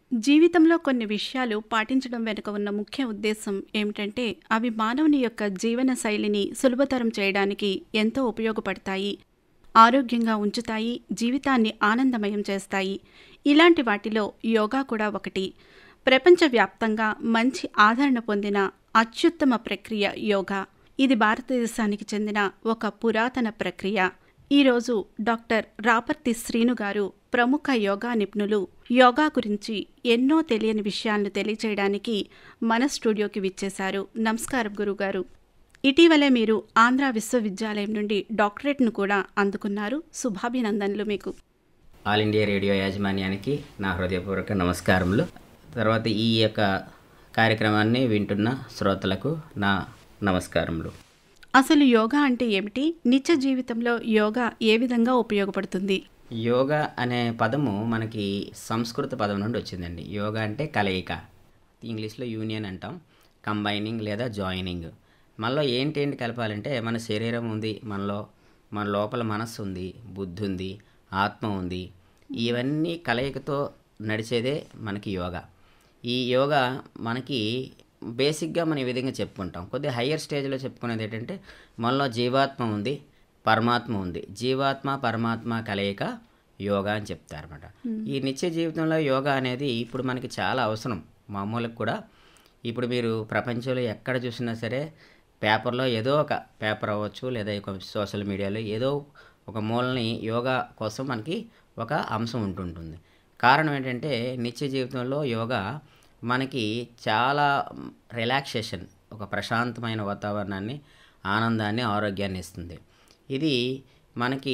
జీవితంలో కొన్ని విషయాలు పాటించడం వెనుక ఉన్న ముఖ్య ఉద్దేశం ఏమిటంటే అవి మానవుని యొక్క జీవన శైలిని సులభతరం చేయడానికి ఎంతో ఉపయోగపడతాయి ఆరోగ్యంగా ఉంచుతాయి జీవితాన్ని ఆనందమయం చేస్తాయి ఇలాంటి వాటిలో యోగా కూడా ఒకటి ప్రపంచవ్యాప్తంగా మంచి ఆదరణ పొందిన అత్యుత్తమ ప్రక్రియ యోగా ఇది భారతదేశానికి చెందిన ఒక పురాతన ప్రక్రియ ఈరోజు డాక్టర్ రాపర్తి శ్రీను గారు ప్రముఖ యోగా నిపుణులు యోగా గురించి ఎన్నో తెలియని విషయాలను తెలియచేయడానికి మన స్టూడియోకి విచ్చేశారు నమస్కారం గురుగారు ఇటీవలే మీరు ఆంధ్ర విశ్వవిద్యాలయం నుండి డాక్టరేట్ను కూడా అందుకున్నారు శుభాభినందనలు మీకు ఆల్ ఇండియా రేడియో యాజమాన్యానికి నా హృదయపూర్వక నమస్కారములు తర్వాత ఈ యొక్క కార్యక్రమాన్ని వింటున్న శ్రోతలకు నా నమస్కారములు అసలు యోగా అంటే ఏమిటి నిత్య జీవితంలో యోగా ఏ విధంగా ఉపయోగపడుతుంది యోగా అనే పదము మనకి సంస్కృత పదం నుండి వచ్చిందండి యోగా అంటే కలయిక ఇంగ్లీష్లో యూనియన్ అంటాం కంబైనింగ్ లేదా జాయినింగ్ మనలో ఏంటేంటి కలపాలంటే మన శరీరం ఉంది మనలో మన లోపల మనస్సు ఉంది బుద్ధి ఉంది ఆత్మ ఉంది ఇవన్నీ కలయికతో నడిచేదే మనకి యోగా ఈ యోగా మనకి బేసిక్గా మనం ఈ విధంగా చెప్పుకుంటాం కొద్దిగా హయ్యర్ స్టేజ్లో చెప్పుకునేది ఏంటంటే మనలో జీవాత్మ ఉంది పరమాత్మ ఉంది జీవాత్మ పరమాత్మ కలయిక యోగా అని చెప్తారన్నమాట ఈ నిత్య జీవితంలో యోగా అనేది ఇప్పుడు మనకి చాలా అవసరం మామూలుగా కూడా ఇప్పుడు మీరు ప్రపంచంలో ఎక్కడ చూసినా సరే పేపర్లో ఏదో ఒక పేపర్ అవ్వచ్చు లేదా ఒక సోషల్ మీడియాలో ఏదో ఒక మూలని యోగా కోసం మనకి ఒక అంశం ఉంటుంటుంది కారణం ఏంటంటే నిత్య జీవితంలో యోగా మనకి చాలా రిలాక్సేషన్ ఒక ప్రశాంతమైన వాతావరణాన్ని ఆనందాన్ని ఆరోగ్యాన్ని ఇస్తుంది ఇది మనకి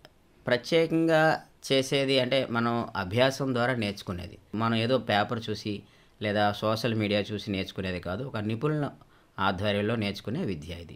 ప్రత్యేకంగా చేసేది అంటే మనం అభ్యాసం ద్వారా నేర్చుకునేది మనం ఏదో పేపర్ చూసి లేదా సోషల్ మీడియా చూసి నేర్చుకునేది కాదు ఒక నిపుణుల ఆధ్వర్యంలో నేర్చుకునే విద్య ఇది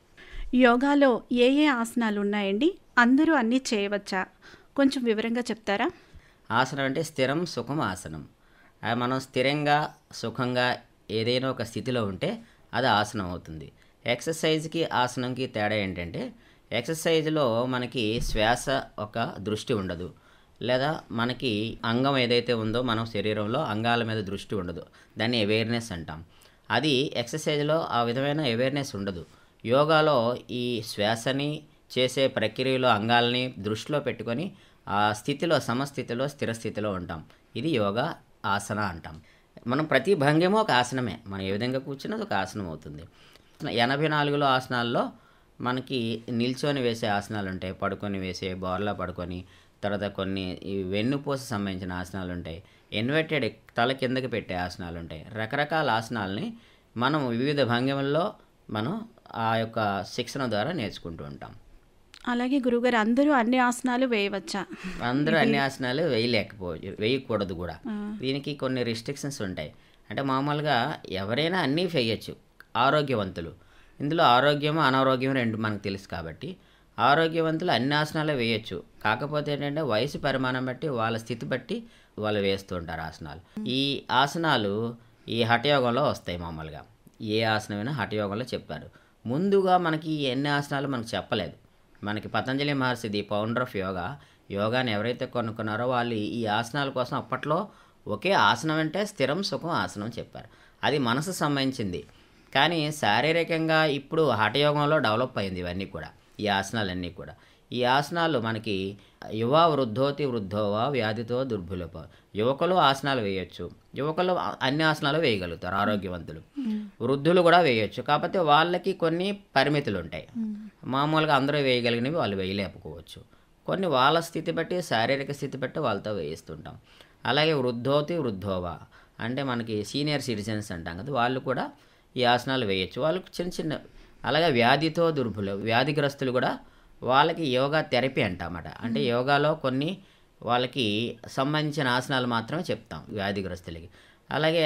యోగాలో ఏ ఏ ఆసనాలు ఉన్నాయండి అందరూ అన్నీ చేయవచ్చా కొంచెం వివరంగా చెప్తారా ఆసనం అంటే స్థిరం సుఖం ఆసనం అది మనం స్థిరంగా సుఖంగా ఏదైనా ఒక స్థితిలో ఉంటే అది ఆసనం అవుతుంది ఎక్సర్సైజ్కి ఆసనంకి తేడా ఏంటంటే ఎక్సర్సైజ్లో మనకి శ్వాస ఒక దృష్టి ఉండదు లేదా మనకి అంగం ఏదైతే ఉందో మనం శరీరంలో అంగాల మీద దృష్టి ఉండదు దాన్ని అవేర్నెస్ అంటాం అది ఎక్సర్సైజ్లో ఆ విధమైన అవేర్నెస్ ఉండదు యోగాలో ఈ శ్వాసని చేసే ప్రక్రియలో అంగాల్ని దృష్టిలో పెట్టుకొని ఆ స్థితిలో సమస్థితిలో స్థిర స్థితిలో ఉంటాం ఇది యోగా ఆసన అంటాం మనం ప్రతి భంగిమో ఒక ఆసనమే మనం ఏ విధంగా కూర్చున్నా అది ఒక ఆసనం అవుతుంది ఎనభై నాలుగులో ఆసనాల్లో మనకి నిల్చొని వేసే ఆసనాలు ఉంటాయి పడుకొని వేసే బోర్లా పడుకొని తర్వాత కొన్ని ఈ వెన్నుపూస సంబంధించిన ఆసనాలు ఉంటాయి ఇన్వర్టెడ్ తల కిందకి పెట్టే ఆసనాలు ఉంటాయి రకరకాల ఆసనాలని మనం వివిధ భంగిమల్లో మనం ఆ యొక్క శిక్షణ ద్వారా నేర్చుకుంటూ ఉంటాం అలాగే గురుగారు అందరూ అన్ని ఆసనాలు వేయవచ్చా అందరూ అన్ని ఆసనాలు వేయలేకపోవచ్చు వేయకూడదు కూడా దీనికి కొన్ని రిస్ట్రిక్షన్స్ ఉంటాయి అంటే మామూలుగా ఎవరైనా అన్నీ వేయచ్చు ఆరోగ్యవంతులు ఇందులో ఆరోగ్యం అనారోగ్యం రెండు మనకు తెలుసు కాబట్టి ఆరోగ్యవంతులు అన్ని ఆసనాలు వేయచ్చు కాకపోతే ఏంటంటే వయసు పరిమాణం బట్టి వాళ్ళ స్థితి బట్టి వాళ్ళు వేస్తూ ఉంటారు ఆసనాలు ఈ ఆసనాలు ఈ హఠయోగంలో వస్తాయి మామూలుగా ఏ ఆసనమైనా హఠయోగంలో చెప్పారు ముందుగా మనకి ఈ ఎన్ని ఆసనాలు మనకు చెప్పలేదు మనకి Patanjali Maharshi the founder of yoga యోగాని ఎవరైతే కొనుక్కున్నారో వాళ్ళు ఈ ఆసనాల కోసం అప్పట్లో ఒకే ఆసనం అంటే స్థిరం సుఖం ఆసనం చెప్పారు అది మనసు సంబంధించింది కానీ శారీరకంగా ఇప్పుడు హఠయోగంలో డెవలప్ అయింది ఇవన్నీ కూడా ఈ ఆసనాలన్నీ కూడా ఈ ఆసనాలు మనకి యువ వృద్ధోతి వృద్ధోవా వ్యాధితో దుర్భులప యువకులు ఆసనాలు వేయొచ్చు యువకులు అన్ని ఆసనాలు వేయగలుగుతారు ఆరోగ్యవంతులు వృద్ధులు కూడా వేయొచ్చు కాకపోతే వాళ్ళకి కొన్ని పరిమితులు ఉంటాయి మామూలుగా అందరూ వేయగలిగినవి వాళ్ళు వేయలేకపోవచ్చు కొన్ని వాళ్ళ స్థితి బట్టి శారీరక స్థితి బట్టి వాళ్ళతో వేయిస్తుంటాం అలాగే వృద్ధోతి వృద్ధోవా అంటే మనకి సీనియర్ సిటిజన్స్ అంటాం కదా వాళ్ళు కూడా ఈ ఆసనాలు వేయచ్చు వాళ్ళకు చిన్న చిన్న అలాగే వ్యాధితో దుర్బులు వ్యాధిగ్రస్తులు కూడా వాళ్ళకి యోగా థెరపీ అంటామట అంటే యోగాలో కొన్ని వాళ్ళకి సంబంధించిన ఆసనాలు మాత్రమే చెప్తాం వ్యాధిగ్రస్తులకి అలాగే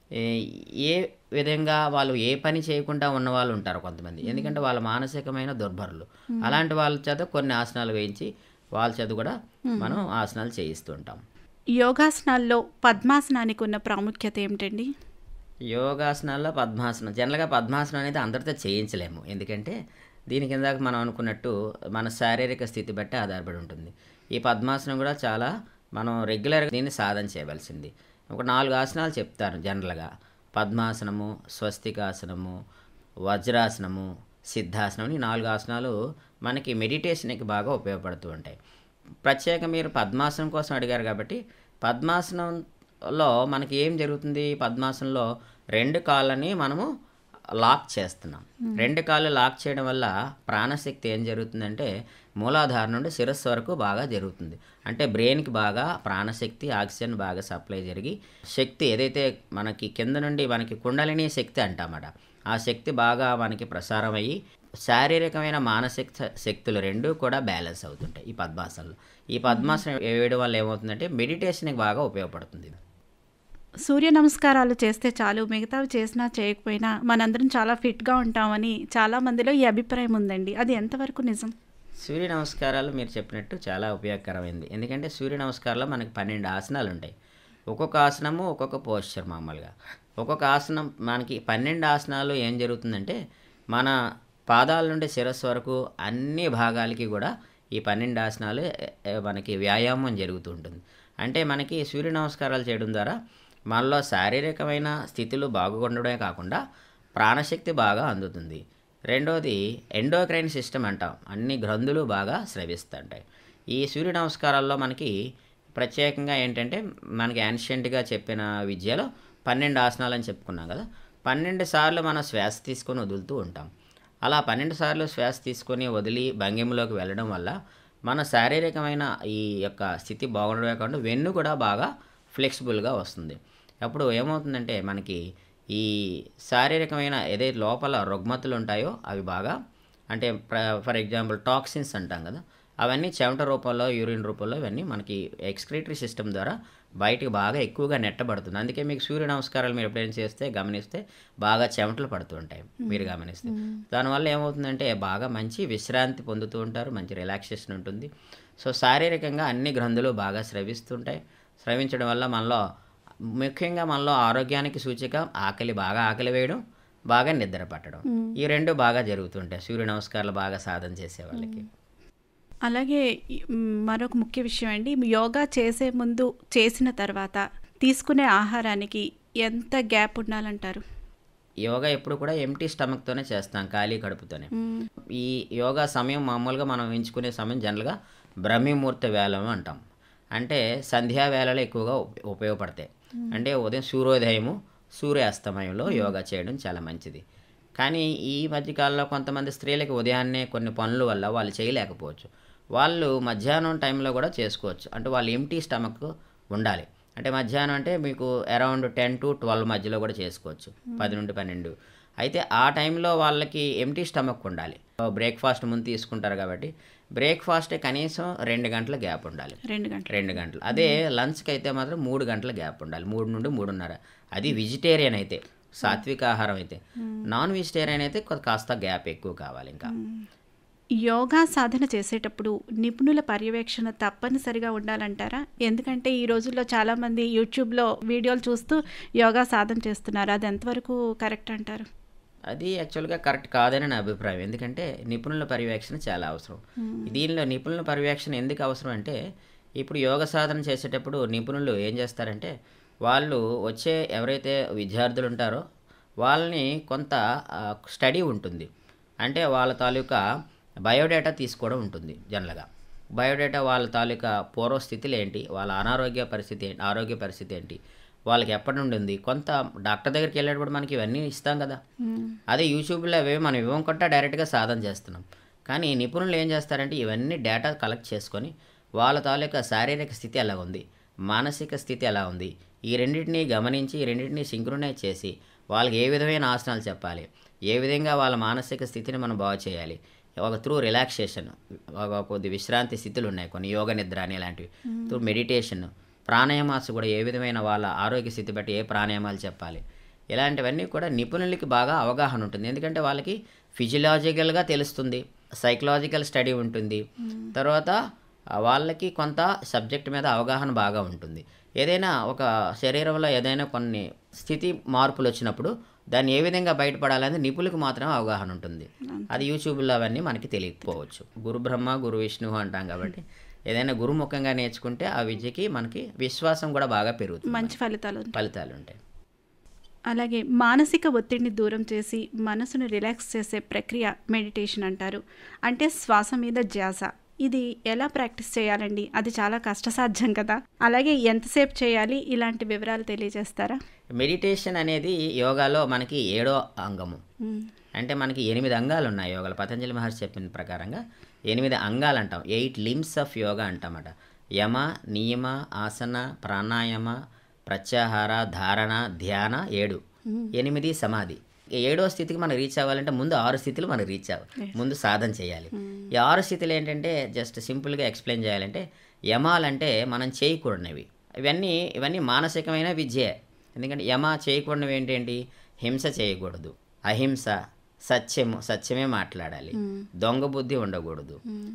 ఏ విధంగా వాళ్ళు ఏ పని చేయకుండా ఉన్న వాళ్ళు ఉంటారు కొంతమంది ఎందుకంటే వాళ్ళ మానసికమైన దుర్భరులు అలాంటి వాళ్ళ చేత కొన్ని ఆసనాలు వేయించి వాళ్ళ చేత కూడా మనం ఆసనాలు చేయిస్తూ ఉంటాం యోగాసనాల్లో పద్మాసనానికి ఉన్న ప్రాముఖ్యత ఏమిటండి యోగాసనాల్లో పద్మాసనం జనరల్గా పద్మాసనం అనేది అందరితో చేయించలేము ఎందుకంటే దీని కింద మనం అనుకున్నట్టు మన శారీరక స్థితి బట్టి ఆధారపడి ఉంటుంది ఈ పద్మాసనం కూడా చాలా మనం రెగ్యులర్గా దీన్ని సాధన చేయవలసింది ఒక నాలుగు ఆసనాలు చెప్తాను జనరల్గా పద్మాసనము స్వస్తికాసనము వజ్రాసనము సిద్ధాసనం ఈ నాలుగు ఆసనాలు మనకి మెడిటేషన్కి బాగా ఉపయోగపడుతూ ఉంటాయి ప్రత్యేక మీరు పద్మాసనం కోసం అడిగారు కాబట్టి పద్మాసనంలో మనకి ఏం జరుగుతుంది పద్మాసనంలో రెండు కాళ్ళని మనము లాక్ చేస్తున్నాం రెండు కాళ్ళు లాక్ చేయడం వల్ల ప్రాణశక్తి ఏం జరుగుతుందంటే మూలాధారం నుండి శిరస్సు వరకు బాగా జరుగుతుంది అంటే బ్రెయిన్కి బాగా ప్రాణశక్తి ఆక్సిజన్ బాగా సప్లై జరిగి శక్తి ఏదైతే మనకి కింద నుండి మనకి కుండలిని శక్తి అంటామట ఆ శక్తి బాగా మనకి ప్రసారం అయ్యి శారీరకమైన మానసిక శ- శక్తులు రెండూ కూడా బ్యాలెన్స్ అవుతుంటాయి ఈ పద్మాసనంలో ఈ పద్మాసనం వేయడం వల్ల ఏమవుతుందంటే మెడిటేషన్కి బాగా ఉపయోగపడుతుంది సూర్య నమస్కారాలు చేస్తే చాలు మిగతావి చేసినా చేయకపోయినా మనందరం చాలా ఫిట్గా ఉంటామని చాలా మందిలో ఈ అభిప్రాయం ఉందండి అది ఎంతవరకు నిజం సూర్య నమస్కారాలు మీరు చెప్పినట్టు చాలా ఉపయోగకరమైంది ఎందుకంటే సూర్య నమస్కారాల్లో మనకి పన్నెండు ఆసనాలు ఉంటాయి ఒక్కొక్క ఆసనము ఒక్కొక్క పోస్చర్ మామూలుగా ఒక్కొక్క ఆసనం మనకి పన్నెండు ఆసనాలు ఏం జరుగుతుందంటే మన పాదాల నుండి శిరస్సు వరకు అన్ని భాగాలకి కూడా ఈ పన్నెండు ఆసనాలు ఎ- ఎ- మనకి వ్యాయామం జరుగుతూ ఉంటుంది అంటే మనకి సూర్య నమస్కారాలు చేయడం ద్వారా మనలో శారీరకమైన స్థితులు బాగుండడమే కాకుండా ప్రాణశక్తి బాగా అందుతుంది రెండోది ఎండోక్రైన్ సిస్టమ్ అంటాం అన్ని గ్రంథులు బాగా స్రవిస్తుంటాయి ఈ సూర్య నమస్కారాల్లో మనకి ప్రత్యేకంగా ఏంటంటే మనకి యాన్షియంట్గా చెప్పిన విద్యలో పన్నెండు ఆసనాలు అని చెప్పుకున్నాం కదా పన్నెండు సార్లు మనం శ్వాస తీసుకొని వదులుతూ ఉంటాం అలా పన్నెండు సార్లు శ్వాస తీసుకొని వదిలి భంగిమలోకి వెళ్ళడం వల్ల మన శారీరకమైన ఈ యొక్క స్థితి బాగుండడమే కాకుండా వెన్ను కూడా బాగా ఫ్లెక్సిబుల్గా వస్తుంది అప్పుడు ఏమవుతుందంటే మనకి ఈ శారీరకమైన ఏదైతే లోపల రుగ్మతులు ఉంటాయో అవి బాగా అంటే ఫర్ ఎగ్జాంపుల్ టాక్సిన్స్ అంటాం కదా అవన్నీ చెమట రూపంలో యూరిన్ రూపంలో ఇవన్నీ మనకి ఎక్స్క్రీటరీ సిస్టమ్ ద్వారా బయటికి బాగా ఎక్కువగా నెట్టబడుతుంది అందుకే మీకు సూర్య నమస్కారాలు మీరు ఎప్పుడైనా చేస్తే గమనిస్తే బాగా చెమటలు పడుతూ ఉంటాయి మీరు గమనిస్తే దానివల్ల ఏమవుతుందంటే బాగా మంచి విశ్రాంతి పొందుతూ ఉంటారు మంచి రిలాక్సేషన్ ఉంటుంది సో శారీరకంగా అన్ని గ్రంథులు బాగా స్రవిస్తుంటాయి స్రవించడం వల్ల మనలో ముఖ్యంగా మనలో ఆరోగ్యానికి సూచిక ఆకలి బాగా ఆకలి వేయడం బాగా నిద్ర పట్టడం ఈ రెండు బాగా జరుగుతుంటాయి సూర్య నమస్కారాలు బాగా సాధన చేసే వాళ్ళకి అలాగే ఈ, మ్, మరొక ముఖ్య విషయం అండి యోగా చేసే ముందు చేసిన తర్వాత తీసుకునే ఆహారానికి ఎంత గ్యాప్ ఉండాలంటారు యోగా ఎప్పుడు కూడా ఎంటీ స్టమక్తోనే చేస్తాం ఖాళీ కడుపుతోనే ఈ యోగా సమయం మామూలుగా మనం ఎంచుకునే సమయం జనరల్గా బ్రహ్మముహూర్త వేళం అంటాం అంటే సంధ్యా వేళలు ఎక్కువగా ఉప- ఉపయోగపడతాయి అంటే ఉదయం సూర్యోదయము సూర్యాస్తమయంలో యోగా చేయడం చాలా మంచిది కానీ ఈ మధ్యకాలంలో కొంతమంది స్త్రీలకి ఉదయాన్నే కొన్ని పనుల వల్ల వాళ్ళు చేయలేకపోవచ్చు వాళ్ళు మధ్యాహ్నం టైంలో కూడా చేసుకోవచ్చు అంటే వాళ్ళు ఎంటీ స్టమక్ ఉండాలి అంటే మధ్యాహ్నం అంటే మీకు అరౌండ్ టెన్ టు ట్వెల్వ్ మధ్యలో కూడా చేసుకోవచ్చు పది నుండి పన్నెండు అయితే ఆ టైంలో వాళ్ళకి ఎంటీ స్టమక్ ఉండాలి బ్రేక్ఫాస్ట్ ముందు తీసుకుంటారు కాబట్టి బ్రేక్ఫాస్ట్ కనీసం రెండు గంటల గ్యాప్ ఉండాలి రెండు గంటలు రెండు గంటలు అదే లంచ్కి అయితే మాత్రం మూడు గంటల గ్యాప్ ఉండాలి మూడు నుండి మూడున్నర అది వెజిటేరియన్ అయితే సాత్విక ఆహారం అయితే నాన్ వెజిటేరియన్ అయితే కొ- కాస్త గ్యాప్ ఎక్కువ కావాలి ఇంకా యోగా సాధన చేసేటప్పుడు నిపుణుల పర్యవేక్షణ తప్పనిసరిగా ఉండాలంటారా ఎందుకంటే ఈ రోజుల్లో చాలామంది యూట్యూబ్లో వీడియోలు చూస్తూ యోగా సాధన చేస్తున్నారు అది ఎంతవరకు కరెక్ట్ అంటారు అది యాక్చువల్గా కరెక్ట్ కాదని నా అభిప్రాయం ఎందుకంటే నిపుణుల పర్యవేక్షణ చాలా అవసరం దీనిలో నిపుణుల పర్యవేక్షణ ఎందుకు అవసరం అంటే ఇప్పుడు యోగ సాధన చేసేటప్పుడు నిపుణులు ఏం చేస్తారంటే వాళ్ళు వచ్చే ఎవరైతే విద్యార్థులు ఉంటారో వాళ్ళని కొంత స్టడీ ఉంటుంది అంటే వాళ్ళ తాలూకా బయోడేటా తీసుకోవడం ఉంటుంది జనరల్గా బయోడేటా వాళ్ళ తాలూకా పూర్వస్థితులు ఏంటి వాళ్ళ అనారోగ్య పరిస్థితి ఏంటి ఆరోగ్య పరిస్థితి ఏంటి వాళ్ళకి ఎప్పటి నుండి ఉంది కొంత డాక్టర్ దగ్గరికి వెళ్ళేటప్పుడు మనకి ఇవన్నీ ఇస్తాం కదా అదే యూట్యూబ్లో అవేవి మనం ఇవ్వకుండా డైరెక్ట్గా సాధన చేస్తున్నాం కానీ నిపుణులు ఏం చేస్తారంటే ఇవన్నీ డేటా కలెక్ట్ చేసుకొని వాళ్ళ తాలూకా శారీరక స్థితి ఎలా ఉంది మానసిక స్థితి ఎలా ఉంది ఈ రెండింటినీ గమనించి ఈ రెండింటినీ సింక్రొనైజ్ చేసి వాళ్ళకి ఏ విధమైన ఆసనాలు చెప్పాలి ఏ విధంగా వాళ్ళ మానసిక స్థితిని మనం బాగు చేయాలి ఒక త్రూ రిలాక్సేషన్ ఒక కొద్ది విశ్రాంతి స్థితులు ఉన్నాయి కొన్ని యోగ నిద్ర అని ఇలాంటివి త్రూ మెడిటేషన్ ప్రాణాయామాస్ కూడా ఏ విధమైన వాళ్ళ ఆరోగ్య స్థితి బట్టి ఏ ప్రాణాయామాలు చెప్పాలి ఇలాంటివన్నీ కూడా నిపుణులకి బాగా అవగాహన ఉంటుంది ఎందుకంటే వాళ్ళకి ఫిజియలాజికల్గా తెలుస్తుంది సైకలాజికల్ స్టడీ ఉంటుంది తర్వాత ఆ, వాళ్ళకి కొంత సబ్జెక్ట్ మీద అవగాహన బాగా ఉంటుంది ఏదైనా ఒక శరీరంలో ఏదైనా కొన్ని స్థితి మార్పులు వచ్చినప్పుడు దాన్ని ఏ విధంగా బయటపడాలనేది నిపుణులకు మాత్రమే అవగాహన ఉంటుంది అది యూట్యూబ్లో అవన్నీ మనకి తెలియకపోవచ్చు గురు బ్రహ్మ గురు విష్ణు అంటాం కాబట్టి ఏదైనా గురుముఖంగా నేర్చుకుంటే ఆ విద్యకి మనకి విశ్వాసం కూడా బాగా పెరుగుతుంది మంచి ఫలితాలు ఉంటాయి ఫలితాలు ఉంటాయి అలాగే మానసిక ఒత్తిడిని దూరం చేసి మనసును రిలాక్స్ చేసే ప్రక్రియ మెడిటేషన్ అంటారు అంటే శ్వాస మీద ధ్యాస ఇది ఎలా ప్రాక్టీస్ చేయాలండి అది చాలా కష్టసాధ్యం కదా అలాగే ఎంతసేపు చేయాలి ఇలాంటి వివరాలు తెలియజేస్తారా మెడిటేషన్ అనేది యోగాలో మనకి ఏడో అంగము మ్మ్. అంటే మనకి ఎనిమిది అంగాలు ఉన్నాయి యోగాలో పతంజలి మహర్షి చెప్పిన ప్రకారంగా ఎనిమిది అంగాలు అంటాం ఎయిట్ లిమ్స్ ఆఫ్ యోగా అంటామట యమ నియమ ఆసన ప్రాణాయామ ప్రత్యాహార ధారణ ధ్యాన ఏడు ఎనిమిది సమాధి ఈ ఏడో స్థితికి మనం రీచ్ అవ్వాలంటే ముందు ఆరు స్థితులు మనం రీచ్ అవ్వాలి ముందు సాధన చేయాలి ఈ ఆరు స్థితులు ఏంటంటే జస్ట్ సింపుల్గా ఎక్స్ప్లెయిన్ చేయాలంటే యమాలంటే మనం చేయకూడనివి ఇవన్నీ ఇవన్నీ మానసికమైన విద్యే ఎందుకంటే యమ చేయకూడనివి ఏంటంటి హింస చేయకూడదు అహింస సత్యము సత్యమే మాట్లాడాలి దొంగ బుద్ధి ఉండకూడదు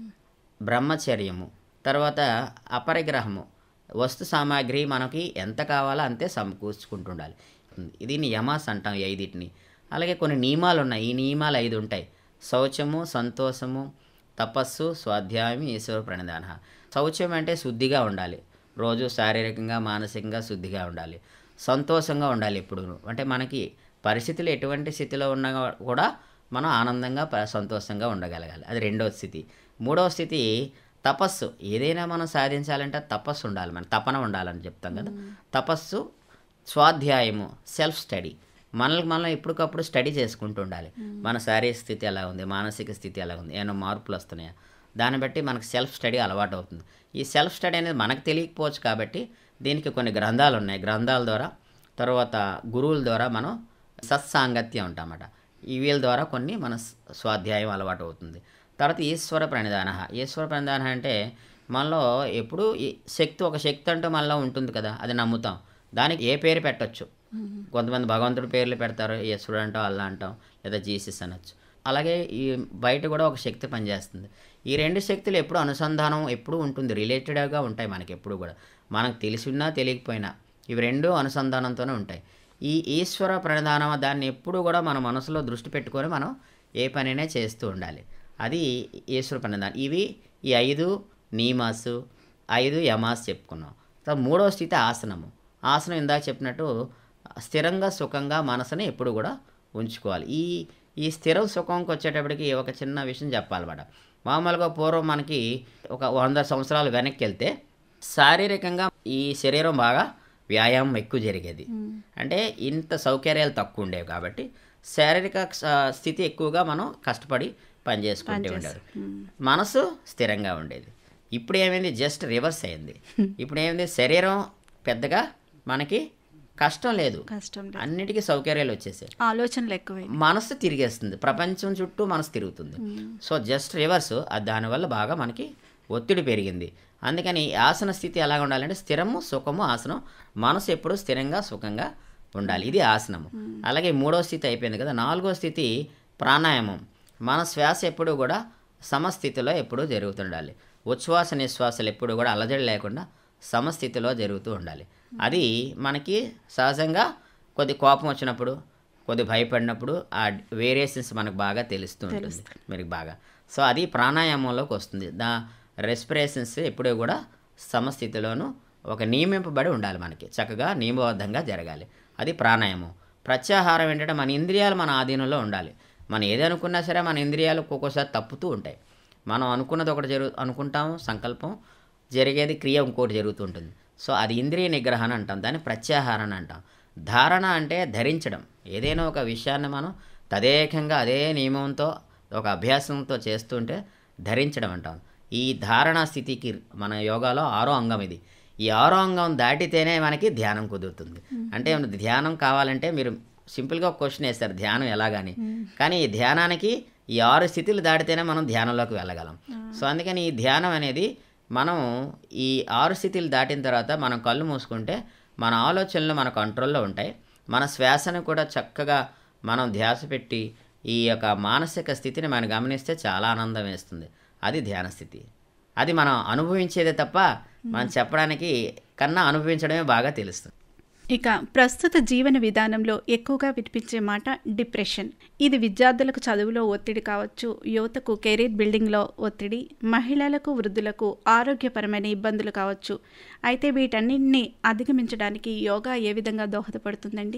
బ్రహ్మచర్యము తర్వాత అపరిగ్రహము వస్తు సామాగ్రి మనకి ఎంత కావాలో అంతే సమకూర్చుకుంటుండాలి దీన్ని యమాస్ అంటాం ఈ ఐదిటిని అలాగే కొన్ని నియమాలు ఉన్నాయి ఈ నియమాలు ఐదు ఉంటాయి శౌచము సంతోషము తపస్సు స్వాధ్యాయం ఈశ్వర ప్రణిధాన శౌచం అంటే శుద్ధిగా ఉండాలి రోజు శారీరకంగా మానసికంగా శుద్ధిగా ఉండాలి సంతోషంగా ఉండాలి ఎప్పుడు అంటే మనకి పరిస్థితులు ఎటువంటి స్థితిలో ఉన్నా కూడా మనం ఆనందంగా ప- సంతోషంగా ఉండగలగాలి అది రెండవ స్థితి మూడవ స్థితి తపస్సు ఏదైనా మనం సాధించాలంటే తపస్సు ఉండాలి మన తపన ఉండాలని చెప్తాం కదా తపస్సు స్వాధ్యాయము సెల్ఫ్ స్టడీ మనల్ని మనం ఎప్పటికప్పుడు స్టడీ చేసుకుంటూ ఉండాలి మన శారీరక స్థితి ఎలా ఉంది మానసిక స్థితి ఎలా ఉంది ఏమైనా మార్పులు వస్తున్నాయా దాన్ని బట్టి మనకు సెల్ఫ్ స్టడీ అలవాటు అవుతుంది ఈ సెల్ఫ్ స్టడీ అనేది మనకు తెలియకపోవచ్చు కాబట్టి దీనికి కొన్ని గ్రంథాలు ఉన్నాయి గ్రంథాల ద్వారా తర్వాత గురువుల ద్వారా మనం సత్సాంగత్యం ఉంటామట ఈ వీళ్ళ ద్వారా కొన్ని మన స్- స్వాధ్యాయం అలవాటు అవుతుంది తర్వాత ఈశ్వర ప్రణిధాన ఈశ్వర ప్రణిధాన అంటే మనలో ఎప్పుడు ఈ శక్తి ఒక శక్తి అంటూ మనలో ఉంటుంది కదా అది నమ్ముతాం దానికి ఏ పేరు పెట్టొచ్చు కొంతమంది భగవంతుడి పేర్లు పెడతారు ఈశ్వరుడు అంటాం అల్లా అంటాం లేదా జీసస్ అనొచ్చు అలాగే ఈ బయట కూడా ఒక శక్తి పనిచేస్తుంది ఈ రెండు శక్తులు ఎప్పుడు అనుసంధానం ఎప్పుడు ఉంటుంది రిలేటెడ్గా ఉంటాయి మనకి ఎప్పుడు కూడా మనకు తెలిసినా తెలియకపోయినా ఇవి రెండు అనుసంధానంతోనే ఉంటాయి ఈ ఈశ్వర ప్రణిధానం దాన్ని ఎప్పుడు కూడా మన మనసులో దృష్టి పెట్టుకొని మనం ఏ పనైనా చేస్తూ ఉండాలి అది ఈశ్వర ప్రణిధానం ఇవి ఈ ఐదు నియమాసు ఐదు యమాస్ చెప్పుకున్నాం తర్వాత మూడవ స్థితి ఆసనము ఆసనం ఇందాక చెప్పినట్టు స్థిరంగా సుఖంగా మనసుని ఎప్పుడు కూడా ఉంచుకోవాలి ఈ ఈ స్థిరం సుఖంకి వచ్చేటప్పటికి ఒక చిన్న విషయం చెప్పాలన్నమాట మామూలుగా పూర్వం మనకి ఒక వంద సంవత్సరాలు వెనక్కి వెళ్తే శారీరకంగా ఈ శరీరం బాగా వ్యాయామం ఎక్కువ జరిగేది అంటే ఇంత సౌకర్యాలు తక్కువ ఉండేవి కాబట్టి శారీరక స- స్థితి ఎక్కువగా మనం కష్టపడి పనిచేసుకుంటూ ఉండేది మనసు స్థిరంగా ఉండేది ఇప్పుడు ఏమైంది జస్ట్ రివర్స్ అయింది ఇప్పుడు ఏమైంది శరీరం పెద్దగా మనకి కష్టం లేదు కష్టం లేదు. అన్నిటికీ సౌకర్యాలు వచ్చేసాయి ఆలోచనలు ఎక్కువైనాయి మనసు తిరిగేస్తుంది ప్రపంచం చుట్టూ మనసు తిరుగుతుంది సో జస్ట్ రివర్స్ అది దానివల్ల బాగా మనకి ఒత్తిడి పెరిగింది అందుకని ఈ ఆసన స్థితి ఎలాగ ఉండాలంటే స్థిరము సుఖము ఆసనం మనసు ఎప్పుడు స్థిరంగా సుఖంగా ఉండాలి ఇది ఆసనము అలాగే మూడో స్థితి అయిపోయింది కదా నాలుగో స్థితి ప్రాణాయామం మన శ్వాస ఎప్పుడు కూడా సమస్థితిలో ఎప్పుడూ జరుగుతుండాలి ఉచ్ఛ్వాస నిశ్వాసాలు ఎప్పుడు కూడా అలజడి లేకుండా సమస్థితిలో జరుగుతూ ఉండాలి అది మనకి సహజంగా కొద్ది కోపం వచ్చినప్పుడు కొద్ది భయపడినప్పుడు ఆ వేరియేషన్స్ మనకు బాగా తెలుస్తూ ఉంటుంది మీకు బాగా సో అది ప్రాణాయామంలోకి వస్తుంది దా రెస్పిరేషన్స్ ఎప్పుడూ కూడా సమస్థితిలోనూ ఒక నియమింపబడి ఉండాలి మనకి చక్కగా నియమబద్ధంగా జరగాలి అది ప్రాణాయామం ప్రత్యాహారం ఏంటంటే మన ఇంద్రియాలు మన ఆధీనంలో ఉండాలి మనం ఏది అనుకున్నా సరే మన ఇంద్రియాలు ఒక్కొక్కసారి తప్పుతూ ఉంటాయి మనం అనుకున్నది ఒకటి జరుగు అనుకుంటాము సంకల్పం జరిగేది క్రియ ఇంకోటి జరుగుతుంటుంది సో అది ఇంద్రియ నిగ్రహణ అంటాం దాన్ని ప్రత్యాహారణ అంటాం ధారణ అంటే ధరించడం ఏదైనా ఒక విషయాన్ని మనం తదేకంగా అదే నియమంతో ఒక అభ్యాసంతో చేస్తుంటే ధరించడం అంటాం ఈ ధారణ స్థితికి మన యోగాలో ఆరో అంగం ఇది ఈ ఆరో అంగం దాటితేనే మనకి ధ్యానం కుదురుతుంది అంటే ధ్యానం కావాలంటే మీరు సింపుల్గా ఒక క్వశ్చన్ వేస్తారు ధ్యానం ఎలాగని కానీ ఈ ధ్యానానికి ఈ ఆరు స్థితులు దాటితేనే మనం ధ్యానంలోకి వెళ్ళగలం సో అందుకని ఈ ధ్యానం అనేది మనం ఈ ఆరు స్థితులు దాటిన తర్వాత మనం కళ్ళు మూసుకుంటే మన ఆలోచనలు మన కంట్రోల్లో ఉంటాయి మన శ్వాసను కూడా చక్కగా మనం ధ్యాస పెట్టి ఈ యొక్క మానసిక స్థితిని మనం గమనిస్తే చాలా ఆనందం వేస్తుంది అది ధ్యాన స్థితి అది మనం అనుభవించేదే తప్ప మనం చెప్పడానికి కన్నా అనుభవించడమే బాగా తెలుస్తుంది ఇక ప్రస్తుత జీవన విధానంలో ఎక్కువగా వినిపించే మాట డిప్రెషన్ ఇది విద్యార్థులకు చదువులో ఒత్తిడి కావచ్చు యువతకు కెరీర్ బిల్డింగ్లో ఒత్తిడి మహిళలకు వృద్ధులకు ఆరోగ్యపరమైన ఇబ్బందులు కావచ్చు అయితే వీటన్నింటినీ అధిగమించడానికి యోగా ఏ విధంగా దోహదపడుతుందండి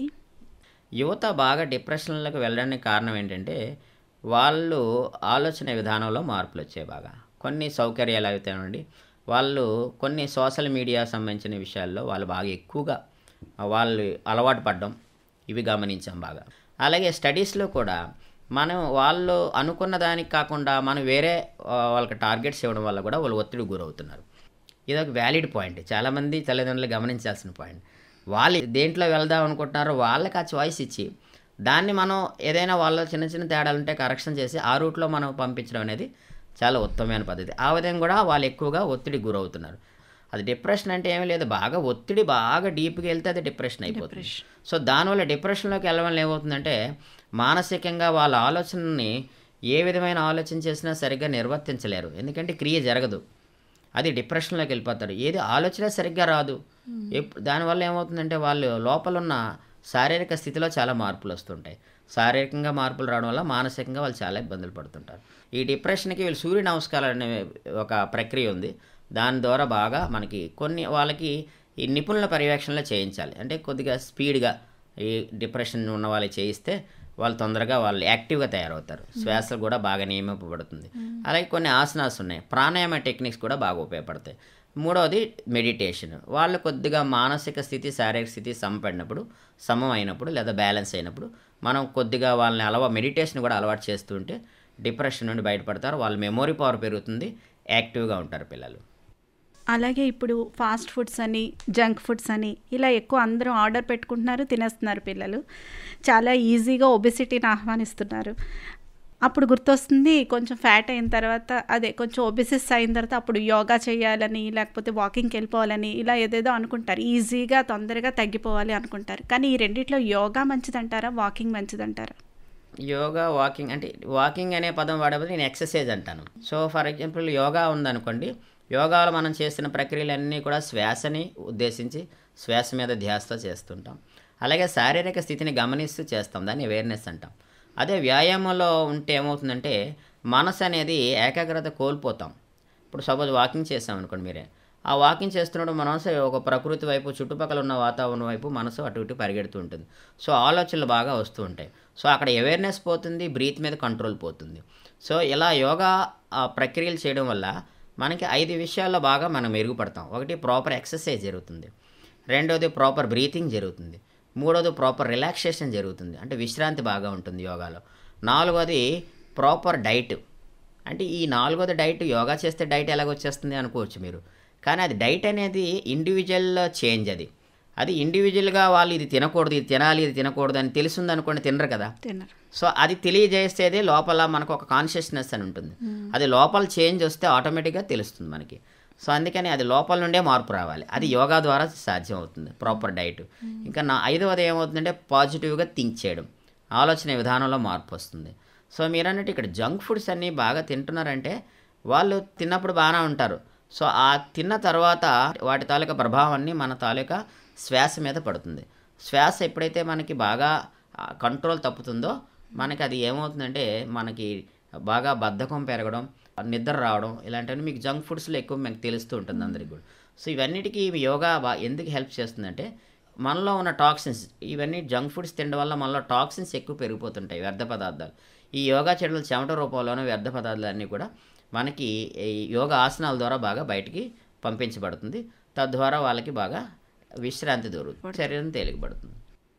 యువత బాగా డిప్రెషన్లకు వెళ్ళడానికి కారణం ఏంటంటే వాళ్ళు ఆలోచన విధానంలో మార్పులు వచ్చాయి బాగా కొన్ని సౌకర్యాలు అవుతాయండి వాళ్ళు కొన్ని సోషల్ మీడియా సంబంధించిన విషయాల్లో వాళ్ళు బాగా ఎక్కువగా వాళ్ళు అలవాటు పడడం ఇవి గమనించాం బాగా అలాగే స్టడీస్లో కూడా మనం వాళ్ళు అనుకున్న దానికి కాకుండా మనం వేరే ఆ, వాళ్ళకి టార్గెట్స్ ఇవ్వడం వల్ల కూడా వాళ్ళు ఒత్తిడికి గురవుతున్నారు ఇది ఒక వ్యాలిడ్ పాయింట్ చాలామంది తల్లిదండ్రులు గమనించాల్సిన పాయింట్ వాళ్ళు దేంట్లో వెళ్దాం అనుకుంటున్నారో వాళ్ళకి ఆ చాయిస్ ఇచ్చి దాన్ని మనం ఏదైనా వాళ్ళ చిన్న చిన్న తేడాలు ఉంటే కరెక్షన్ చేసి ఆ రూట్లో మనం పంపించడం అనేది చాలా ఉత్తమమైన పద్ధతి ఆ విధంగా కూడా వాళ్ళు ఎక్కువగా ఒత్తిడికి గురవుతున్నారు అది డిప్రెషన్ అంటే ఏమీ లేదు బాగా ఒత్తిడి బాగా డీప్గా వెళ్తే అది డిప్రెషన్ అయిపోతుంది సో దానివల్ల డిప్రెషన్లోకి వెళ్ళడం వల్ల ఏమవుతుందంటే మానసికంగా వాళ్ళ ఆలోచనని ఏ విధమైన ఆలోచన చేసినా సరిగ్గా నిర్వర్తించలేరు ఎందుకంటే క్రియ జరగదు అది డిప్రెషన్లోకి వెళ్ళిపోతారు ఏది ఆలోచన సరిగ్గా రాదు ఎప్- దానివల్ల ఏమవుతుందంటే వాళ్ళు లోపల ఉన్న శారీరక స్థితిలో చాలా మార్పులు వస్తుంటాయి శారీరకంగా మార్పులు రావడం వల్ల మానసికంగా వాళ్ళు చాలా ఇబ్బందులు పడుతుంటారు ఈ డిప్రెషన్కి వీళ్ళు సూర్య నమస్కారాలు అనే ఒక ప్రక్రియ ఉంది దాని ద్వారా బాగా మనకి కొన్ని వాళ్ళకి ఈ నిపుణుల పర్యవేక్షణలో చేయించాలి అంటే కొద్దిగా స్పీడ్గా ఈ డిప్రెషన్ ఉన్న వాళ్ళకి చేయిస్తే వాళ్ళు తొందరగా వాళ్ళు యాక్టివ్గా తయారవుతారు శ్వాస కూడా బాగా నియమింపబడుతుంది అలాగే కొన్ని ఆసనాస్ ఉన్నాయి ప్రాణాయామ టెక్నిక్స్ కూడా బాగా ఉపయోగపడతాయి మూడవది మెడిటేషన్ వాళ్ళు కొద్దిగా మానసిక స్థితి శారీరక స్థితి సమపడినప్పుడు సమం అయినప్పుడు లేదా బ్యాలెన్స్ అయినప్పుడు మనం కొద్దిగా వాళ్ళని అలవా మెడిటేషన్ కూడా అలవాటు చేస్తుంటే డిప్రెషన్ నుండి బయటపడతారు వాళ్ళ మెమొరీ పవర్ పెరుగుతుంది యాక్టివ్గా ఉంటారు పిల్లలు అలాగే ఇప్పుడు ఫాస్ట్ ఫుడ్స్ అని జంక్ ఫుడ్స్ అని ఇలా ఎక్కువ అందరూ ఆర్డర్ పెట్టుకుంటున్నారు తినేస్తున్నారు పిల్లలు చాలా ఈజీగా ఒబెసిటీని ఆహ్వానిస్తున్నారు అప్పుడు గుర్తొస్తుంది కొంచెం ఫ్యాట్ అయిన తర్వాత అదే కొంచెం ఒబెసిస్ అయిన తర్వాత అప్పుడు యోగా చేయాలని లేకపోతే వాకింగ్కి వెళ్ళిపోవాలని ఇలా ఏదేదో అనుకుంటారు ఈజీగా తొందరగా తగ్గిపోవాలి అనుకుంటారు కానీ ఈ రెండిట్లో యోగా మంచిదంటారా వాకింగ్ మంచిదంటారా యోగా వాకింగ్ అంటే వాకింగ్ అనే పదం వాడేది నేను ఎక్సర్సైజ్ అంటాను సో ఫర్ ఎగ్జాంపుల్ యోగా ఉందనుకోండి యోగాలో మనం చేసిన ప్రక్రియలన్నీ కూడా శ్వాసని ఉద్దేశించి శ్వాస మీద ధ్యాసతో చేస్తుంటాం అలాగే శారీరక స్థితిని గమనిస్తూ చేస్తాం దాన్ని అవేర్నెస్ అంటాం అదే వ్యాయామంలో ఉంటే ఏమవుతుందంటే మనసు అనేది ఏకాగ్రత కోల్పోతాం ఇప్పుడు సపోజ్ వాకింగ్ చేసాం అనుకోండి మీరే ఆ వాకింగ్ చేస్తున్నప్పుడు మనసు ఒక ప్రకృతి వైపు చుట్టుపక్కల ఉన్న వాతావరణం వైపు మనసు అటు ఇటు పరిగెడుతూ ఉంటుంది సో ఆలోచనలు బాగా వస్తూ ఉంటాయి సో అక్కడ అవేర్నెస్ పోతుంది బ్రీత్ మీద కంట్రోల్ పోతుంది సో ఇలా యోగా ఆ ప్రక్రియలు చేయడం వల్ల మనకి ఐదు విషయాల్లో బాగా మనం మెరుగుపడతాం ఒకటి ప్రాపర్ ఎక్సర్సైజ్ జరుగుతుంది రెండోది ప్రాపర్ బ్రీతింగ్ జరుగుతుంది మూడోది ప్రాపర్ రిలాక్సేషన్ జరుగుతుంది అంటే విశ్రాంతి బాగా ఉంటుంది యోగాలో నాలుగోది ప్రాపర్ డైట్ అంటే ఈ నాలుగోది డైట్ యోగా చేస్తే డైట్ ఎలాగొచ్చేస్తుంది అనుకోవచ్చు మీరు కానీ అది డైట్ అనేది ఇండివిజువల్ చేంజ్ అది అది ఇండివిజువల్గా వాళ్ళు ఇది తినకూడదు ఇది తినాలి ఇది తినకూడదు అని తెలుసుంది అనుకోండి తినరు కదా తిన్నారు సో అది తెలియజేసేది లోపల మనకు ఒక కాన్షియస్నెస్ అని ఉంటుంది అది లోపల చేంజ్ వస్తే ఆటోమేటిక్గా తెలుస్తుంది మనకి సో అందుకని అది లోపల నుండే మార్పు రావాలి అది యోగా ద్వారా సాధ్యం అవుతుంది ప్రాపర్ డైట్ ఇంకా నా ఐదవది ఏమవుతుందంటే పాజిటివ్గా థింక్ చేయడం ఆలోచన విధానంలో మార్పు వస్తుంది సో మీరు అన్నట్టు ఇక్కడ జంక్ ఫుడ్స్ అన్నీ బాగా తింటున్నారంటే వాళ్ళు తిన్నప్పుడు బాగానే ఉంటారు సో ఆ తిన్న తర్వాత వాటి తాలూకా ప్రభావాన్ని మన తాలూకా శ్వాస మీద పడుతుంది శ్వాస ఎప్పుడైతే మనకి బాగా కంట్రోల్ తప్పుతుందో మనకి అది ఏమవుతుందంటే మనకి బాగా బద్ధకం పెరగడం నిద్ర రావడం ఇలాంటివన్నీ మీకు జంక్ ఫుడ్స్లో ఎక్కువ మీకు తెలుస్తూ ఉంటుంది అందరికి కూడా సో ఇవన్నిటికీ ఈ యోగా బా ఎందుకు హెల్ప్ చేస్తుందంటే మనలో ఉన్న టాక్సిన్స్ ఇవన్నీ జంక్ ఫుడ్స్ తినడం వల్ల మనలో టాక్సిన్స్ ఎక్కువ పెరిగిపోతుంటాయి వ్యర్థ పదార్థాలు ఈ యోగా చెడుల చెమట రూపంలోనే వ్యర్థ పదార్థాలు అన్నీ కూడా మనకి ఈ యోగా ఆసనాల ద్వారా బాగా బయటికి పంపించబడుతుంది తద్వారా వాళ్ళకి బాగా విశ్రాంతి దొరుకుతుంది శరీరం తేలికపడుతుంది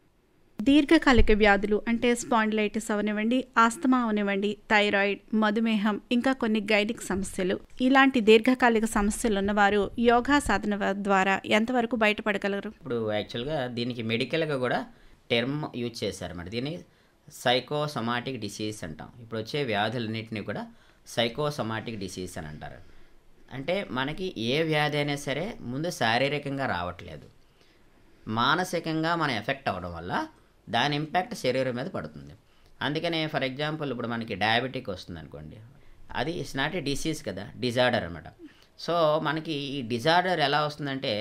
దీర్ఘకాలిక వ్యాధులు అంటే స్పాండిలైటిస్ అవనివ్వండి ఆస్తమా అవనివ్వండి థైరాయిడ్ మధుమేహం ఇంకా కొన్ని గైనిక్ సమస్యలు ఇలాంటి దీర్ఘకాలిక సమస్యలు ఉన్నవారు యోగా సాధన ద్వారా ఎంతవరకు బయటపడగలరు ఇప్పుడు యాక్చువల్గా దీనికి మెడికల్గా కూడా టర్మ్ యూజ్ చేశారన్నమాట దీన్ని సైకోసమాటిక్ డిసీజ్ అంటాం ఇప్పుడు వచ్చే వ్యాధులన్నింటినీ కూడా సైకోసమాటిక్ డిసీజ్ అని అంటారు అంటే మనకి ఏ వ్యాధి అయినా సరే ముందు శారీరకంగా రావట్లేదు మానసికంగా మనం ఎఫెక్ట్ అవ్వడం వల్ల దాని ఇంపాక్ట్ శరీరం మీద పడుతుంది అందుకనే ఫర్ ఎగ్జాంపుల్ ఇప్పుడు మనకి డయాబెటిక్ వస్తుంది అనుకోండి అది ఇట్స్ నాట్ ఏ డిసీజ్ కదా డిజార్డర్ అనమాట సో మనకి ఈ డిజార్డర్ ఎలా వస్తుందంటే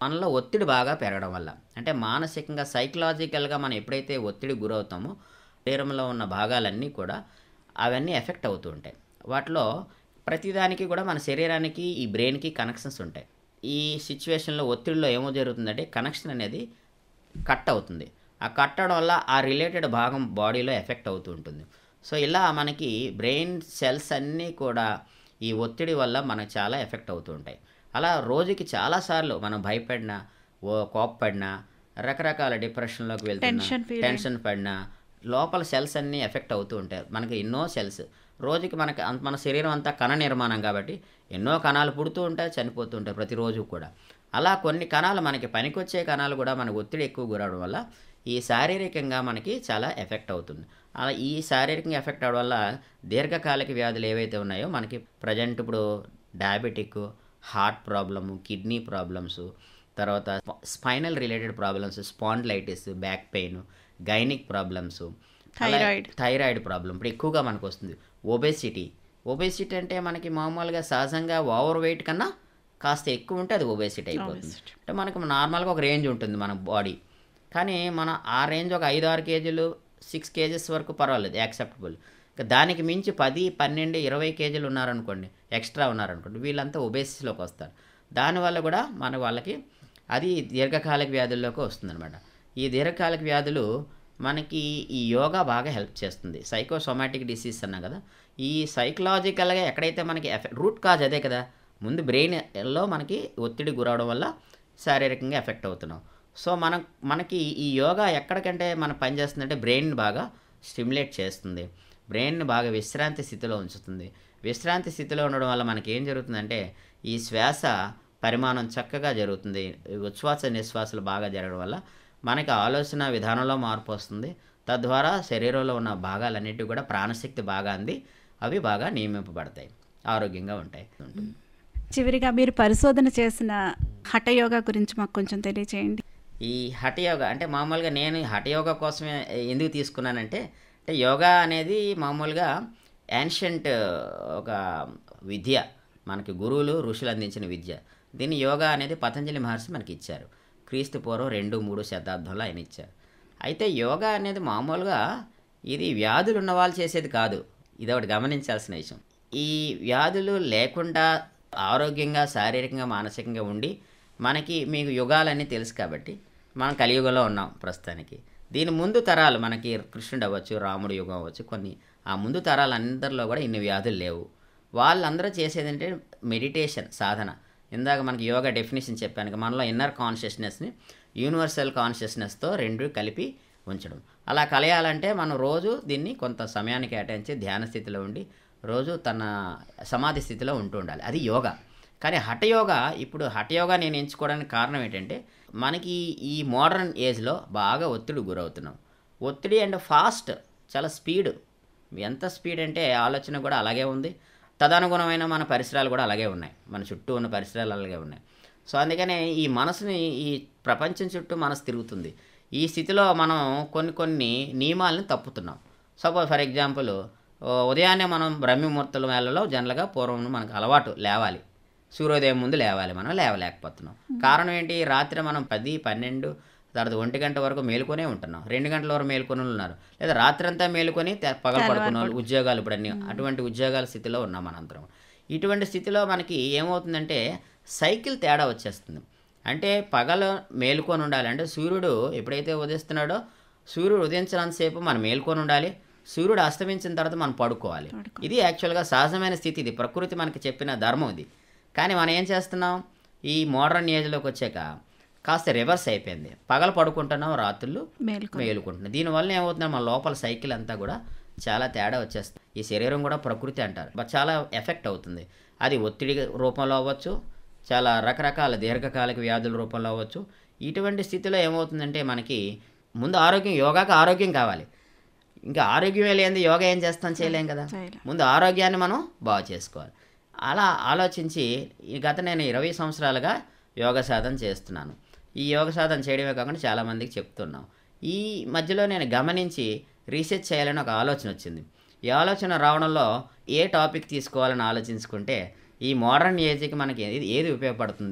మనలో ఒత్తిడి బాగా పెరగడం వల్ల అంటే మానసికంగా సైకలాజికల్గా మనం ఎప్పుడైతే ఒత్తిడి గురవుతామో శరీరంలో ఉన్న భాగాలన్నీ కూడా అవన్నీ ఎఫెక్ట్ అవుతూ ఉంటాయి వాటిలో ప్రతిదానికి కూడా మన శరీరానికి ఈ బ్రెయిన్కి కనెక్షన్స్ ఉంటాయి ఈ సిచ్యువేషన్లో ఒత్తిడిలో ఏమో జరుగుతుందంటే కనెక్షన్ అనేది కట్ అవుతుంది ఆ కట్ అవడం వల్ల ఆ రిలేటెడ్ భాగం బాడీలో ఎఫెక్ట్ అవుతూ ఉంటుంది సో ఇలా మనకి బ్రెయిన్ సెల్స్ అన్నీ కూడా ఈ ఒత్తిడి వల్ల మనకు చాలా ఎఫెక్ట్ అవుతూ ఉంటాయి అలా రోజుకి చాలాసార్లు మనం భయపడినా ఓ కోప్పడినా రకరకాల డిప్రెషన్లోకి వెళ్తున్నా Tension feel టెన్షన్ పడినా లోపల సెల్స్ అన్నీ ఎఫెక్ట్ అవుతూ ఉంటాయి మనకి ఎన్నో సెల్స్ రోజుకి మనకి అంత- మన శరీరం అంతా కణ నిర్మాణం కాబట్టి ఎన్నో కణాలు పుడుతూ ఉంటాయి చనిపోతూ ఉంటాయి ప్రతిరోజు కూడా అలా కొన్ని కణాలు మనకి పనికొచ్చే కణాలు కూడా మన ఒత్తిడి ఎక్కువ గురవడం వల్ల ఈ శారీరకంగా మనకి చాలా ఎఫెక్ట్ అవుతుంది అలా ఈ శారీరకంగా ఎఫెక్ట్ అవడం వల్ల దీర్ఘకాలిక వ్యాధులు ఏవైతే ఉన్నాయో మనకి ప్రజెంట్ ఇప్పుడు diabetic heart problem kidney problems తర్వాత spinal related problems spondylitis back pain gynaec problems thyroid. Thyroid problem ఇప్పుడు ఎక్కువగా మనకు వస్తుంది ఒబేసిటీ ఒబేసిటీ అంటే మనకి మామూలుగా సహజంగా ఓవర్ వెయిట్ కన్నా కాస్త ఎక్కువ ఉంటే అది ఒబేసిటీ అయిపోతుంది Obesity. అంటే మనకు నార్మల్గా ఒక రేంజ్ ఉంటుంది మన బాడీ కానీ మన ఆ రేంజ్ ఒక ఐదు ఆరు కేజీలు సిక్స్ కేజెస్ వరకు పర్వాలేదు యాక్సెప్టబుల్ ఇంకా దానికి మించి పది పన్నెండు ఇరవై కేజీలు ఉన్నారనుకోండి ఎక్స్ట్రా ఉన్నారనుకోండి వీళ్ళంతా ఒబేసిటీలోకి వస్తారు దానివల్ల కూడా మన వాళ్ళకి అది దీర్ఘకాలిక వ్యాధుల్లోకి వస్తుందన్నమాట ఈ దీర్ఘకాలిక వ్యాధులు మనకి ఈ యోగా బాగా హెల్ప్ చేస్తుంది సైకోసోమాటిక్ డిసీజ్ అన్నాం కదా ఈ సైకలాజికల్గా ఎక్కడైతే మనకి ఎఫెక్ట్ రూట్ కాజ్ అదే కదా ముందు బ్రెయిన్లో మనకి ఒత్తిడి గురవడం వల్ల శారీరకంగా ఎఫెక్ట్ అవుతున్నాం సో మనం మనకి ఈ యోగా ఎక్కడికంటే మనం పనిచేస్తుందంటే బ్రెయిన్ బాగా స్టిమ్యులేట్ చేస్తుంది బ్రెయిన్ని బాగా విశ్రాంతి స్థితిలో ఉంచుతుంది విశ్రాంతి స్థితిలో ఉండడం వల్ల మనకి ఏం జరుగుతుందంటే ఈ శ్వాస పరిమాణం చక్కగా జరుగుతుంది ఈ ఉచ్ఛ్వాస నిశ్వాసాలు బాగా జరగడం వల్ల మనకి ఆలోచన విధానంలో మార్పు వస్తుంది తద్వారా శరీరంలో ఉన్న భాగాలన్నిటి కూడా ప్రాణశక్తి బాగా అంది అవి బాగా నియమింపబడతాయి ఆరోగ్యంగా ఉంటాయి ఉంటుంది చివరిగా మీరు పరిశోధన చేసిన హఠయోగా గురించి మాకు కొంచెం తెలియచేయండి ఈ హఠయోగా అంటే మామూలుగా నేను ఈ హఠయోగా కోసమే ఎందుకు తీసుకున్నానంటే అంటే యోగా అనేది మామూలుగా యాన్షియంట్ ఒక విద్య మనకి గురువులు ఋషులు అందించిన విద్య దీన్ని యోగా అనేది పతంజలి మహర్షి మనకి ఇచ్చారు క్రీస్తు పూర్వం రెండు మూడు శతాబ్దంలో ఆయన ఇచ్చారు అయితే యోగా అనేది మామూలుగా ఇది వ్యాధులు ఉన్న వాళ్ళు చేసేది కాదు ఇది ఒకటి గమనించాల్సిన విషయం ఈ వ్యాధులు లేకుండా ఆరోగ్యంగా శారీరకంగా మానసికంగా ఉండి మనకి మీకు యుగాలన్నీ తెలుసు కాబట్టి మనం కలియుగంలో ఉన్నాం ప్రస్తుతానికి దీని ముందు తరాలు మనకి కృష్ణుడు అవ్వచ్చు రాముడు యుగం అవ్వచ్చు కొన్ని ఆ ముందు తరాలు అందరిలో కూడా ఇన్ని వ్యాధులు లేవు వాళ్ళందరూ చేసేది అంటే మెడిటేషన్ సాధన ఇందాక మనకి యోగా డెఫినేషన్ చెప్పాను కదా, మనలో ఇన్నర్ కాన్షియస్నెస్ని యూనివర్సల్ కాన్షియస్నెస్తో రెండు కలిపి ఉంచడం అలా కలయాలంటే మనం రోజు దీన్ని కొంత సమయాన్ని కేటాయించి ధ్యాన స్థితిలో ఉండి రోజు తన సమాధి స్థితిలో ఉంటూ ఉండాలి అది యోగా కానీ హఠయోగా ఇప్పుడు హఠయోగా నేను ఎంచుకోవడానికి కారణం ఏంటంటే మనకి ఈ మోడర్న్ ఏజ్లో బాగా ఒత్తిడి గురవుతున్నాం ఒత్తిడి అండ్ ఫాస్ట్ చాలా స్పీడ్ ఎంత స్పీడ్ అంటే ఆలోచన కూడా అలాగే ఉంది తదనుగుణమైన మన పరిసరాలు కూడా అలాగే ఉన్నాయి మన చుట్టూ ఉన్న పరిసరాలు అలాగే ఉన్నాయి సో అందుకనే ఈ మనసుని ఈ ప్రపంచం చుట్టూ మనసు తిరుగుతుంది ఈ స్థితిలో మనం కొన్ని కొన్ని నియమాలను తప్పుతున్నాం సపోజ్ ఫర్ ఎగ్జాంపుల్ ఉదయాన్నే మనం బ్రహ్మముహూర్తుల వేళలో జనరల్గా పూర్వం మనకు అలవాటు లేవాలి సూర్యోదయం ముందు లేవాలి మనం లేవలేకపోతున్నాం కారణం ఏంటి రాత్రి మనం పది పన్నెండు తర్వాత ఒంటి గంట వరకు మేలుకొనే ఉంటున్నాం రెండు గంటల వరకు మేలుకొని ఉన్నారు లేదా రాత్రి అంతా మేలుకొని తె- పగలు పడుకున్న వాళ్ళు ఉద్యోగాలు ఇప్పుడు అన్ని అటువంటి ఉద్యోగాల స్థితిలో ఉన్నాం మనందరం ఇటువంటి స్థితిలో మనకి ఏమవుతుందంటే సైకిల్ తేడా వచ్చేస్తుంది అంటే పగలు మేలుకొని ఉండాలి అంటే సూర్యుడు ఎప్పుడైతే ఉదయిస్తున్నాడో సూర్యుడు ఉదయించినంతసేపు మనం మేల్కొని ఉండాలి సూర్యుడు అస్తమించిన తర్వాత మనం పడుకోవాలి ఇది యాక్చువల్గా సహజమైన స్థితి ఇది ప్రకృతి మనకి చెప్పిన ధర్మం ఇది కానీ మనం ఏం చేస్తున్నాం ఈ మోడర్న్ ఏజ్లోకి వచ్చాక కాస్త రివర్స్ అయిపోయింది పగలు పడుకుంటున్నాం రాత్రులు మేలుకో మేలుకుంటున్నాం దీనివల్ల ఏమవుతుంది మన లోపల సైకిల్ అంతా కూడా చాలా తేడా వచ్చేస్తుంది ఈ శరీరం కూడా ప్రకృతి అంటారు బట్ చాలా ఎఫెక్ట్ అవుతుంది అది ఒత్తిడి రూపంలో అవ్వచ్చు చాలా రకరకాల దీర్ఘకాలిక వ్యాధుల రూపంలో అవ్వచ్చు ఇటువంటి స్థితిలో ఏమవుతుందంటే మనకి ముందు ఆరోగ్యం యోగాకి ఆరోగ్యం కావాలి ఇంకా ఆరోగ్యమే లేనిది యోగా ఏం చేస్తాం చేయలేం కదా చేయలేం. ముందు ఆరోగ్యాన్ని మనం బాగు చేసుకోవాలి అలా ఆలోచించి ఈ గత నేను ఇరవై సంవత్సరాలుగా యోగ సాధన చేస్తున్నాను ఈ యోగ సాధన చేయడమే కాకుండా చాలామందికి చెప్తున్నాం ఈ మధ్యలో నేను గమనించి రీసెర్చ్ చేయాలని ఒక ఆలోచన వచ్చింది ఈ ఆలోచన రావడంలో ఏ టాపిక్ తీసుకోవాలని ఆలోచించుకుంటే ఈ మోడర్న్ ఏజ్కి మనకి ఏది ఏది ఉపయోగపడుతుంది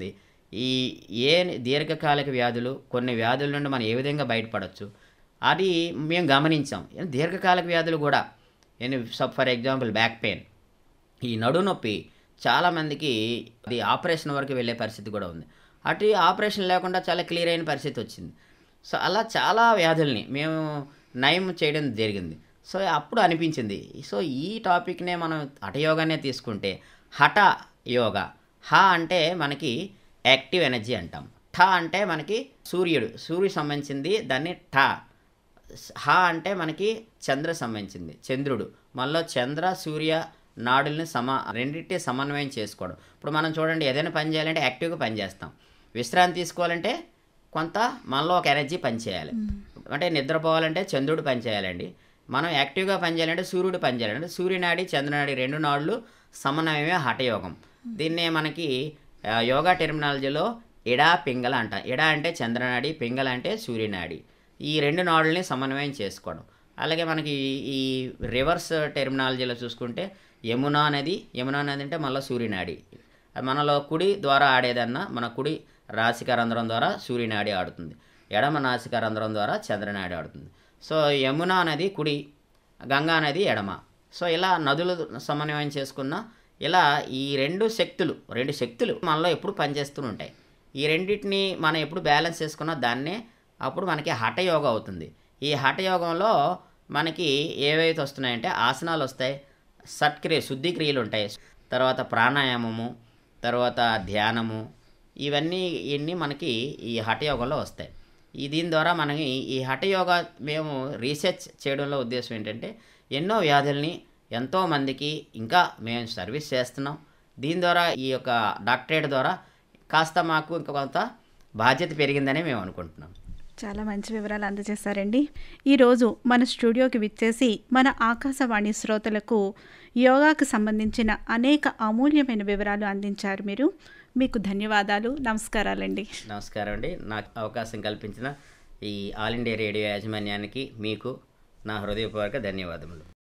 ఈ ఏ దీర్ఘకాలిక వ్యాధులు కొన్ని వ్యాధుల నుండి మనం ఏ విధంగా బయటపడవచ్చు అది మేము గమనించాం దీర్ఘకాలిక వ్యాధులు కూడా సబ్ ఫర్ ఎగ్జాంపుల్ బ్యాక్ పెయిన్ ఈ నడు నొప్పి చాలామందికి అది ఆపరేషన్ వరకు వెళ్ళే పరిస్థితి కూడా ఉంది అటు ఆపరేషన్ లేకుండా చాలా క్లియర్ అయిన పరిస్థితి వచ్చింది సో అలా చాలా వ్యాధుల్ని మేము నయం చేయడం జరిగింది సో అప్పుడు అనిపించింది సో ఈ టాపిక్నే మనం హఠయోగానే తీసుకుంటే హఠ యోగా హ అంటే మనకి యాక్టివ్ ఎనర్జీ అంటాం ఠ అంటే మనకి సూర్యుడు సూర్యుడు సంబంధించింది దాన్ని ఠ హ అంటే మనకి చంద్ర సంబంధించింది చంద్రుడు మనలో చంద్ర సూర్య నాడుల్ని సమ రెండింటి సమన్వయం చేసుకోవడం ఇప్పుడు మనం చూడండి ఏదైనా పని చేయాలంటే యాక్టివ్గా పని చేస్తాం విశ్రాంతి తీసుకోవాలంటే కొంత మనలో ఒక ఎనర్జీ పనిచేయాలి అంటే నిద్రపోవాలంటే చంద్రుడు పనిచేయాలండి మనం యాక్టివ్గా పనిచేయాలంటే సూర్యుడు పనిచేయాలి అంటే సూర్యనాడి చంద్రనాడి రెండు నాడులు సమన్వయమే హఠయోగం దీన్నే మనకి ఆ, యోగా టెర్మినాలజీలో ఎడా పింగళ అంటాం ఎడా అంటే చంద్రనాడి పింగళ అంటే సూర్యనాడి ఈ రెండు నాడుల్ని సమన్వయం చేసుకోవడం అలాగే మనకి ఈ- ఈ రివర్స్ టెర్మినాలజీలో చూసుకుంటే యమునా నది యమునా నది అంటే మళ్ళీ సూర్యనాడి మనలో కుడి ద్వారా ఆడేదన్నా మన కుడి రాశిక రంధ్రం ద్వారా సూర్యనాడి ఆడుతుంది ఎడమ నాసిక రంధ్రం ద్వారా చంద్రనాడి ఆడుతుంది సో యమునా నది కుడి గంగా నది ఎడమ సో ఇలా నదులు సమన్వయం చేసుకున్న ఇలా ఈ రెండు శక్తులు రెండు శక్తులు మనలో ఎప్పుడు పనిచేస్తూ ఉంటాయి ఈ రెండింటిని మనం ఎప్పుడు బ్యాలెన్స్ చేసుకున్నా దాన్నే అప్పుడు మనకి హఠయోగ అవుతుంది ఈ హఠయోగంలో మనకి ఏవైతే వస్తున్నాయంటే ఆసనాలు వస్తాయి సత్క్రియ శుద్ధి క్రియలు ఉంటాయి తర్వాత ప్రాణాయామము తర్వాత ధ్యానము ఇవన్నీ ఇవన్నీ మనకి ఈ హఠయోగంలో వస్తాయి ఈ దీని ద్వారా మనకి ఈ హఠయోగ మేము రీసెర్చ్ చేయడంలో ఉద్దేశం ఏంటంటే ఎన్నో వ్యాధుల్ని ఎంతోమందికి ఇంకా మేము సర్వీస్ చేస్తున్నాం దీని ద్వారా ఈ యొక్క డాక్టరేట్ ద్వారా కాస్త మాకు ఇంకా కొంత బాధ్యత పెరిగిందని మేము అనుకుంటున్నాం చాలా మంచి వివరాలు అందజేశారండి ఈరోజు మన స్టూడియోకి విచ్చేసి మన ఆకాశవాణి శ్రోతలకు యోగాకు సంబంధించిన అనేక అమూల్యమైన వివరాలు అందించారు మీరు మీకు ధన్యవాదాలు నమస్కారాలండి నమస్కారం అండి నాకు అవకాశం కల్పించిన ఈ ఆల్ ఇండియా రేడియో యాజమాన్యానికి మీకు నా హృదయపూర్వక ధన్యవాదములు